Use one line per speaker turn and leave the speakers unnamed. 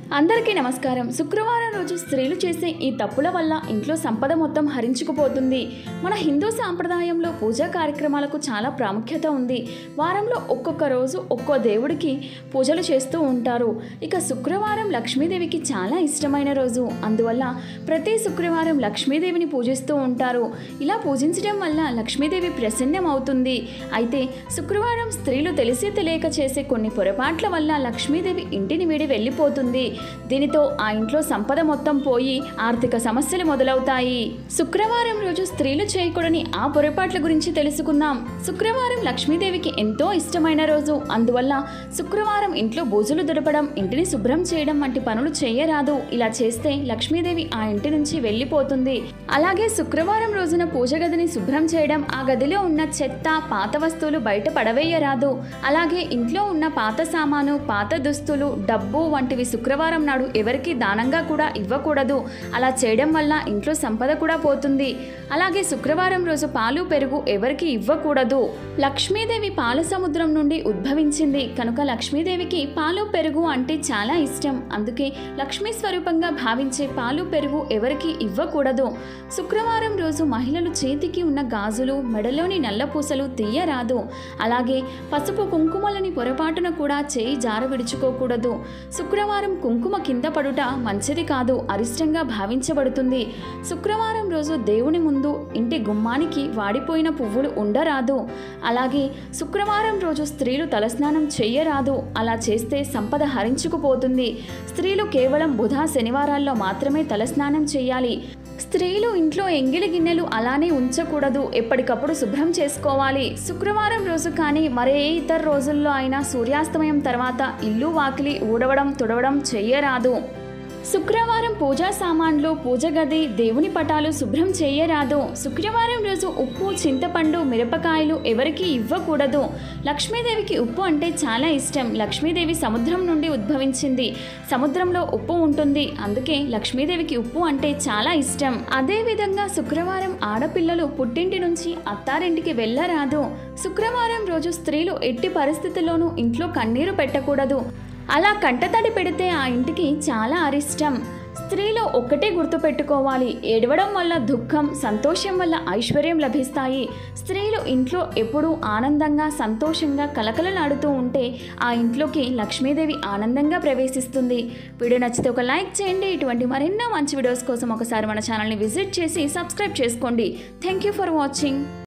అందరికీ నమస్కారం శుక్రవారం రోజు స్త్రీలు చేసే ఈ తప్పుల వల్ల ఇంట్లో సంపద మొత్తం హరించుకుపోతుంది మన హిందూ సాంప్రదాయంలో పూజా కార్యక్రమాలకు చాలా ప్రాముఖ్యత ఉంది వారంలో ఒక్కొక్క రోజు ఒక్కో దేవుడికి పూజలు చేస్తూ ఉంటారు ఇక శుక్రవారం లక్ష్మీదేవికి చాలా ఇష్టమైన రోజు అందువల్ల ప్రతి శుక్రవారం లక్ష్మీదేవిని పూజిస్తూ ఉంటారు ఇలా పూజించడం వల్ల లక్ష్మీదేవి ప్రసన్నం అవుతుంది అయితే శుక్రవారం స్త్రీలు తెలిసి తెలియక చేసే కొన్ని పొరపాట్ల వల్ల లక్ష్మీదేవి ఇంటిని వీడి వెళ్ళిపోతుంది దీనితో ఆ ఇంట్లో సంపద మొత్తం పోయి ఆర్థిక సమస్యలు మొదలవుతాయి శుక్రవారం రోజు స్త్రీలు చేయకూడని ఆ పొరపాట్ల గురించి తెలుసుకుందాం శుక్రవారం లక్ష్మీదేవికి ఎంతో ఇష్టమైన రోజు అందువల్ల శుక్రవారం ఇంట్లో బూజులు దుడపడం ఇంటిని శుభ్రం చేయడం వంటి పనులు చేయరాదు ఇలా చేస్తే లక్ష్మీదేవి ఆ ఇంటి నుంచి వెళ్ళిపోతుంది అలాగే శుక్రవారం రోజున పూజ గదిని శుభ్రం చేయడం ఆ గదిలో ఉన్న చెత్త పాత వస్తువులు బయట పడవేయరాదు అలాగే ఇంట్లో ఉన్న పాత సామాను పాత దుస్తులు డబ్బు వంటివి శుక్రవారం నాడు ఎవరికి దానంగా కూడా ఇవ్వకూడదు అలా చేయడం వల్ల ఇంట్లో సంపద కూడా పోతుంది అలాగే శుక్రవారం రోజు పాలు పెరుగు ఎవరికి ఇవ్వకూడదు లక్ష్మీదేవి పాల సముద్రం నుండి ఉద్భవించింది కనుక లక్ష్మీదేవికి పాలు పెరుగు అంటే చాలా ఇష్టం అందుకే లక్ష్మీ స్వరూపంగా భావించే పాలు పెరుగు ఎవరికి ఇవ్వకూడదు శుక్రవారం రోజు మహిళలు చేతికి ఉన్న గాజులు మెడలోని నల్లపూసలు తీయరాదు అలాగే పసుపు కుంకుమలని పొరపాటున కూడా చేయి జార విడుచుకోకూడదు శుక్రవారం కుంకుమ కింద పడుట మంచిది కాదు అరిష్టంగా భావించబడుతుంది శుక్రవారం రోజు దేవుని ముందు ఇంటి గుమ్మానికి వాడిపోయిన పువ్వులు ఉండరాదు అలాగే శుక్రవారం రోజు స్త్రీలు తలస్నానం చెయ్యరాదు అలా చేస్తే సంపద హరించుకుపోతుంది స్త్రీలు కేవలం బుధ శనివారాల్లో మాత్రమే తలస్నానం చేయాలి స్త్రీలు ఇంట్లో ఎంగిలి గిన్నెలు అలానే ఉంచకూడదు ఎప్పటికప్పుడు శుభ్రం చేసుకోవాలి శుక్రవారం రోజు కానీ మరే ఇతర రోజుల్లో అయినా సూర్యాస్తమయం తర్వాత ఇల్లు వాకిలి ఊడవడం తుడవడం చెయ్యరాదు శుక్రవారం పూజా సామాన్లు పూజ గది దేవుని పటాలు శుభ్రం చేయరాదు శుక్రవారం రోజు ఉప్పు చింతపండు మిరపకాయలు ఎవరికి ఇవ్వకూడదు లక్ష్మీదేవికి ఉప్పు అంటే చాలా ఇష్టం లక్ష్మీదేవి సముద్రం నుండి ఉద్భవించింది సముద్రంలో ఉప్పు ఉంటుంది అందుకే లక్ష్మీదేవికి ఉప్పు అంటే చాలా ఇష్టం అదే విధంగా శుక్రవారం ఆడపిల్లలు పుట్టింటి నుంచి అత్తారింటికి వెళ్ళరాదు శుక్రవారం రోజు స్త్రీలు ఎట్టి పరిస్థితుల్లోనూ ఇంట్లో కన్నీరు పెట్టకూడదు అలా కంటతడి పెడితే ఆ ఇంటికి చాలా అరిష్టం స్త్రీలో ఒక్కటే గుర్తుపెట్టుకోవాలి ఏడవడం వల్ల దుఃఖం సంతోషం వల్ల ఐశ్వర్యం లభిస్తాయి స్త్రీలు ఇంట్లో ఎప్పుడూ ఆనందంగా సంతోషంగా కలకలలాడుతూ ఉంటే ఆ ఇంట్లోకి లక్ష్మీదేవి ఆనందంగా ప్రవేశిస్తుంది వీడియో నచ్చితే ఒక లైక్ చేయండి ఇటువంటి మరెన్నో మంచి వీడియోస్ కోసం ఒకసారి మన ఛానల్ని విజిట్ చేసి సబ్స్క్రైబ్ చేసుకోండి థ్యాంక్ యూ ఫర్ వాచింగ్